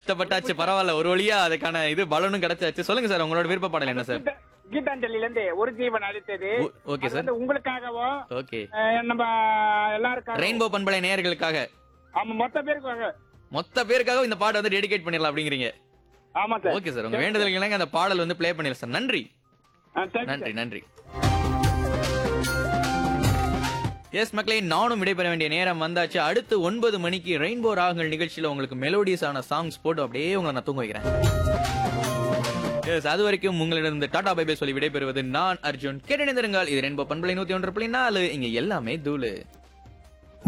கஷ்டப்பட்டாச்சு பரவாயில்ல ஒரு வழியா அதுக்கான இது பலனும் கிடைச்சாச்சு சொல்லுங்க சார் உங்களோட விருப்ப பாடல் என்ன சார் கீதா- கீதாஞ்சலில இருந்து ஒரு ஜீவன் அளித்தது ஓ- ஓகே அது சார் வந்து உங்களுக்காகவும் ஓகே அஹ், நம்ம எல்லாருக்காகவும் ரெயின்போ பண்பலை நேயர்களுக்காக ஆமா மொத்த பேருக்காக மொத்த பேருக்காக இந்த பாட்டை வந்து டெடிகேட் பண்ணிடலாம் அப்படிங்கிறீங்க ஆமா சார் ஓகே சார் உங்க வேண்டுதலுக்கு இணங்க அந்த பாடல் வந்து ப்ளே பண்ணிடலாம் சார் நன்றி ஆ, thank you, நன்றி sir. நன்றி எஸ் மக்களே நானும் விடைபெற வேண்டிய நேரம் வந்தாச்சு அடுத்து ஒன்பது மணிக்கு ரெயின்போ ராகங்கள் நிகழ்ச்சியில உங்களுக்கு மெலோடியஸான சாங்ஸ் போட்டு அப்படியே உங்களை நான் தூங்க வைக்கிறேன் எஸ் அது வரைக்கும் உங்களிடம் டாடா பை பை சொல்லி விடைபெறுவது நான் அர்ஜுன் கேட்டணிந்திருங்கள் இது ரெயின்போ பண்பலை நூத்தி ஒன்று புள்ளி நாலு இங்க எல்லாமே தூளு